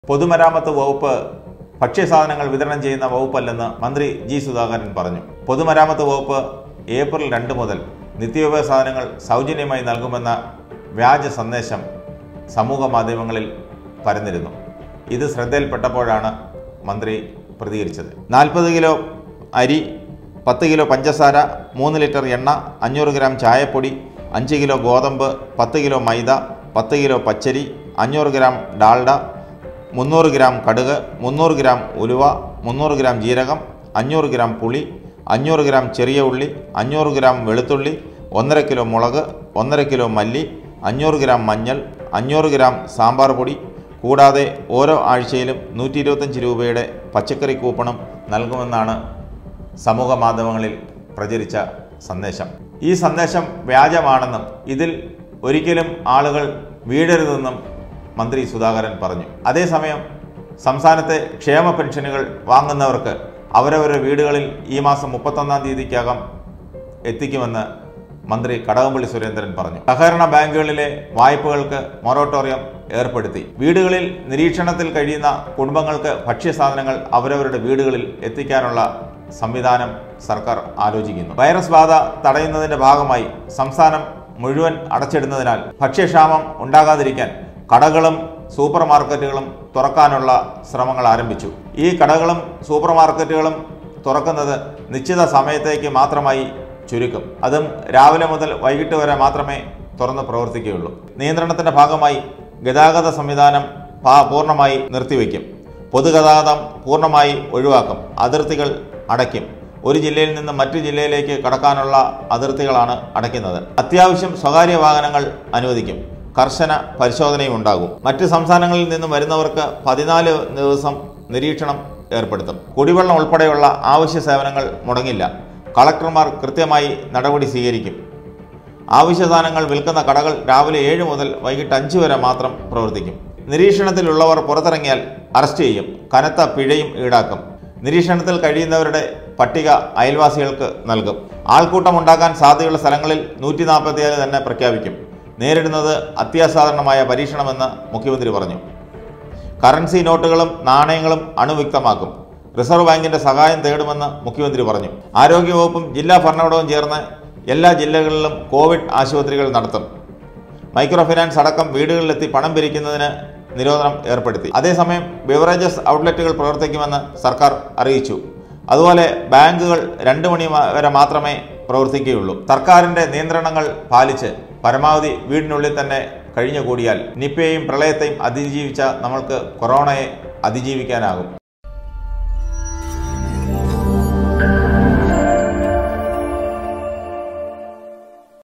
പൊതുമരാമത്ത് വകുപ്പ് ഭക്ഷ്യസാധനങ്ങൾ വിതരണം ചെയ്യുന്ന വകുപ്പല്ലെന്ന് മന്ത്രി ജി സുധാകരൻ പറഞ്ഞു പൊതുമരാമത്ത് വകുപ്പ് ഏപ്രിൽ രണ്ട് മുതൽ നിത്യോപയോഗ സാധനങ്ങൾ സൗജന്യമായി നൽകുമെന്ന വ്യാജ സന്ദേശം സമൂഹ മാധ്യമങ്ങളിൽ പരന്നിരുന്നു ഇത് ശ്രദ്ധയിൽപ്പെട്ടപ്പോഴാണ് മന്ത്രി പ്രതികരിച്ചത് നാൽപ്പത് കിലോ അരി പത്ത് കിലോ പഞ്ചസാര മൂന്ന് ലിറ്റർ എണ്ണ അഞ്ഞൂറ് ഗ്രാം ചായപ്പൊടി അഞ്ച് കിലോ ഗോതമ്പ് പത്ത് കിലോ മൈദ പത്ത് കിലോ പച്ചരി അഞ്ഞൂറ് ഗ്രാം ഡാൽഡ മുന്നൂറ് ഗ്രാം കടുക് മുന്നൂറ് ഗ്രാം ഉലുവ മുന്നൂറ് ഗ്രാം ജീരകം അഞ്ഞൂറ് ഗ്രാം പുളി അഞ്ഞൂറ് ഗ്രാം ചെറിയ ഉള്ളി അഞ്ഞൂറ് ഗ്രാം വെളുത്തുള്ളി ഒന്നര കിലോ മുളക് ഒന്നര കിലോ മല്ലി അഞ്ഞൂറ് ഗ്രാം മഞ്ഞൾ അഞ്ഞൂറ് ഗ്രാം സാമ്പാർ പൊടി കൂടാതെ ഓരോ ആഴ്ചയിലും നൂറ്റി ഇരുപത്തഞ്ച് രൂപയുടെ പച്ചക്കറി കൂപ്പണും നൽകുമെന്നാണ് സമൂഹ മാധ്യമങ്ങളിൽ പ്രചരിച്ച സന്ദേശം ഈ സന്ദേശം വ്യാജമാണെന്നും ഇതിൽ ഒരിക്കലും ആളുകൾ വീഴരുതെന്നും മന്ത്രി സുധാകരൻ പറഞ്ഞു അതേസമയം സംസ്ഥാനത്തെ ക്ഷേമ പെൻഷനുകൾ വാങ്ങുന്നവർക്ക് അവരവരുടെ വീടുകളിൽ ഈ മാസം മുപ്പത്തൊന്നാം തീയതിക്കകം എത്തിക്കുമെന്ന് മന്ത്രി കടകംപള്ളി സുരേന്ദ്രൻ പറഞ്ഞു സഹകരണ ബാങ്കുകളിലെ വായ്പകൾക്ക് മൊറട്ടോറിയം ഏർപ്പെടുത്തി വീടുകളിൽ നിരീക്ഷണത്തിൽ കഴിയുന്ന കുടുംബങ്ങൾക്ക് ഭക്ഷ്യസാധനങ്ങൾ അവരവരുടെ വീടുകളിൽ എത്തിക്കാനുള്ള സംവിധാനം സർക്കാർ ആലോചിക്കുന്നു വൈറസ് ബാധ തടയുന്നതിന്റെ ഭാഗമായി സംസ്ഥാനം മുഴുവൻ അടച്ചിടുന്നതിനാൽ ഭക്ഷ്യക്ഷാമം ഉണ്ടാകാതിരിക്കാൻ കടകളും സൂപ്പർ മാർക്കറ്റുകളും തുറക്കാനുള്ള ശ്രമങ്ങൾ ആരംഭിച്ചു ഈ കടകളും സൂപ്പർ മാർക്കറ്റുകളും തുറക്കുന്നത് നിശ്ചിത സമയത്തേക്ക് മാത്രമായി ചുരുക്കും അതും രാവിലെ മുതൽ വൈകിട്ട് വരെ മാത്രമേ തുറന്ന് പ്രവർത്തിക്കുകയുള്ളൂ നിയന്ത്രണത്തിന്റെ ഭാഗമായി ഗതാഗത സംവിധാനം പാ- പൂർണ്ണമായി നിർത്തിവെക്കും പൊതുഗതാഗതം പൂർണ്ണമായി ഒഴിവാക്കും അതിർത്തികൾ അടയ്ക്കും ഒരു ജില്ലയിൽ നിന്ന് മറ്റു ജില്ലയിലേക്ക് കടക്കാനുള്ള അതിർത്തികളാണ് അടയ്ക്കുന്നത് അത്യാവശ്യം സ്വകാര്യ വാഹനങ്ങൾ അനുവദിക്കും കർശന പരിശോധനയും ഉണ്ടാകും മറ്റ് സംസ്ഥാനങ്ങളിൽ നിന്നും വരുന്നവർക്ക് പതിനാല് ദിവസം നിരീക്ഷണം ഏർപ്പെടുത്തും കുടിവെള്ളം ഉൾപ്പെടെയുള്ള ആവശ്യ സേവനങ്ങൾ മുടങ്ങില്ല കളക്ടർമാർ കൃത്യമായി നടപടി സ്വീകരിക്കും ആവശ്യ സാധനങ്ങൾ വിൽക്കുന്ന കടകൾ രാവിലെ ഏഴ് മുതൽ വൈകിട്ട് അഞ്ച് വരെ മാത്രം പ്രവർത്തിക്കും നിരീക്ഷണത്തിലുള്ളവർ പുറത്തിറങ്ങിയാൽ അറസ്റ്റ് ചെയ്യും കനത്ത പിഴയും ഈടാക്കും നിരീക്ഷണത്തിൽ കഴിയുന്നവരുടെ പട്ടിക അയൽവാസികൾക്ക് നൽകും ആൾക്കൂട്ടമുണ്ടാക്കാൻ സാധ്യതയുള്ള സ്ഥലങ്ങളിൽ നൂറ്റി നാൽപ്പത്തിയേഴ് തന്നെ പ്രഖ്യാപിക്കും നേരിടുന്നത് അത്യാസാധാരണമായ പരീക്ഷണമെന്ന് മുഖ്യമന്ത്രി പറഞ്ഞു കറൻസി നോട്ടുകളും നാണയങ്ങളും അണുവിക്തമാക്കും റിസർവ് ബാങ്കിന്റെ സഹായം തേടുമെന്ന് മുഖ്യമന്ത്രി പറഞ്ഞു ആരോഗ്യവകുപ്പും ജില്ലാ ഭരണകൂടവും ചേർന്ന് എല്ലാ ജില്ലകളിലും കോവിഡ് ആശുപത്രികൾ നടത്തും മൈക്രോ ഫിനാൻസ് അടക്കം വീടുകളിലെത്തി പണം പിരിക്കുന്നതിന് നിരോധനം ഏർപ്പെടുത്തി അതേസമയം ബിവറേജസ് ഔട്ട്ലെറ്റുകൾ പ്രവർത്തിക്കുമെന്ന് സർക്കാർ അറിയിച്ചു അതുപോലെ ബാങ്കുകൾ രണ്ട് മണി മ- വരെ മാത്രമേ പ്രവർത്തിക്കുകയുള്ളൂ സർക്കാരിന്റെ നിയന്ത്രണങ്ങൾ പാലിച്ച് പരമാവധി വീടിനുള്ളിൽ തന്നെ കഴിഞ്ഞുകൂടിയാൽ നിപ്പയെയും പ്രളയത്തെയും അതിജീവിച്ച നമ്മൾക്ക് കൊറോണയെ അതിജീവിക്കാനാകും